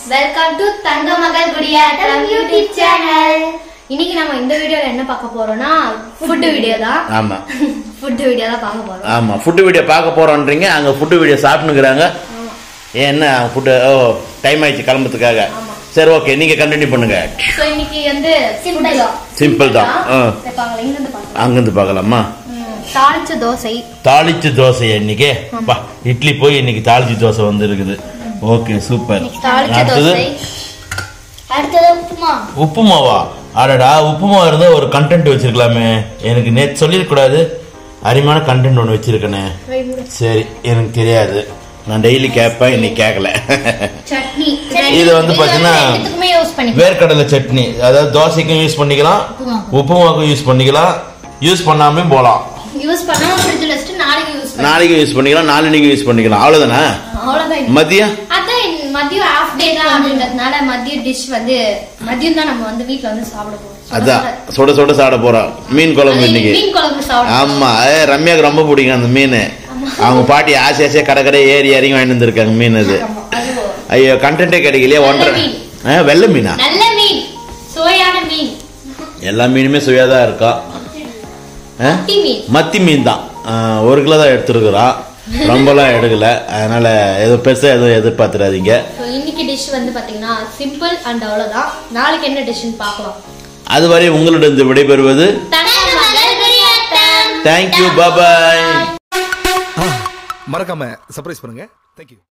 Welcome to தங்க மகள் குடியாட்டம் YouTube channel இன்னைக்கு நம்ம இந்த வீடியோல என்ன பார்க்க போறோம்னா ஃபுட் வீடியோ தான் ஆமா ஃபுட் வீடியோ தான் பார்க்க போறோம் ஆமா ஃபுட்டு வீடியோ பார்க்க போறோன்றீங்க அங்க ஃபுட்டு வீடியோ சாப்பிட்டுக்கிறாங்க ஏன் என்ன ஃபுட்டு ஓ டைம் ஆயிடுச்சு கிளம்புறதுக்காக சரி ஓகே நீங்க கண்டினியூ பண்ணுங்க சோ இன்னைக்கு வந்து சிம்பிள் தான் Simple தான். ஆ. பாக்கலாம் இங்க இருந்து பார்க்கலாம் அங்கிருந்து பார்க்கலாமா ம், தாளிச்ச தோசை தாளிச்சு தோசை இன்னைக்கு பா இட்லி போய் இன்னைக்கு தாளிச்சு தோசை வந்து இருக்குது ஓகே சூப்பர் இன்னைக்கு தாளிச்ச அடுத்தது தோசை அடுத்தது உப்புமா உப்புமாவா அடடா உப்புமா இருந்தா ஒரு கண்டென்ட் வச்சிருக்கலாமே எனக்கு நேத்து சொல்லிருக்கூடாது அருமையான கண்டென்ட் ஒன்று வச்சிருக்கேனே சரி எனக்கு தெரியாது நான் டெய்லி கேட்பேன் இன்னைக்கு கேட்கல சட்னி இது வந்து பாத்தீங்கன்னா ரெண்டுத்துக்குமே யூஸ் பண்ணி வேர்க்கடலை சட்னி அதாவது தோசைக்கும் யூஸ் பண்ணிக்கலாம் உப்புமாவுக்கும் யூஸ் பண்ணிக்கலாம் யூஸ் பண்ணாமையும் போகலாம் யூஸ் பண்ணாம ஃப்ரிட்ஜ்ல வச்சுட்டு நாளைக்கு யூஸ் பண்ணி நாளைக்கு யூஸ் பண்ணிக்கலாம் நாளைக்கு யூஸ் பண்ணிக்கலாம் அவ்வளவுதானே அவ்வளவுதான் இது. மதியம் அதான் இந்த மதியம் ஹாஃப் டே தான் அப்படின்றதுனால மதிய டிஷ் வந்து மதியம் தான் நம்ம வந்து வீட்ல வந்து சாப்பிட போறோம் அதான் சுட சுட சாப்பிட போறோம் மீன் குழம்பு இன்னைக்கு மீன் குழம்பு சாப்பிட ஆமா ஏ, ரம்யாக்கு ரொம்ப பிடிக்கும் அந்த மீன் அவங்க பாட்டி ஆசை ஆசையா கடை கடை ஏறி இறங்கி வாங்கிட்டு வந்திருக்காங்க மீன் அது அது ஐயோ கண்டென்ட்டே கிடைக்கலையே நல்ல ஒன்றரை மீன். ஆ, வெள்ளை மீனா நல்ல மீன் சுவையான மீன் எல்லா மீனுமே சுவையாக இருக்கா ஆ? மத்தி மீன் மத்தி மீன் தான் ஆ, ஒரு கிலோ தான் எடுத்துருக்குறோம் ரொம்பலாம் எடுக்கல அதனால ஏதோ பெருசா எதுவும் எதிர்பார்த்துறாதீங்க So, இன்னைக்கு டிஷ் வந்து பாத்தீங்கன்னா சிம்பிள் அண்ட் அவ்வளவுதான் நாளைக்கு என்ன டிஷ்னு பார்க்கலாம் அதுவரை உங்களிடம் விடைபெறுவது தேங்க்யூ பாபாய் மறக்காம சர்ப்ரைஸ் பண்ணுங்க தேங்க்யூ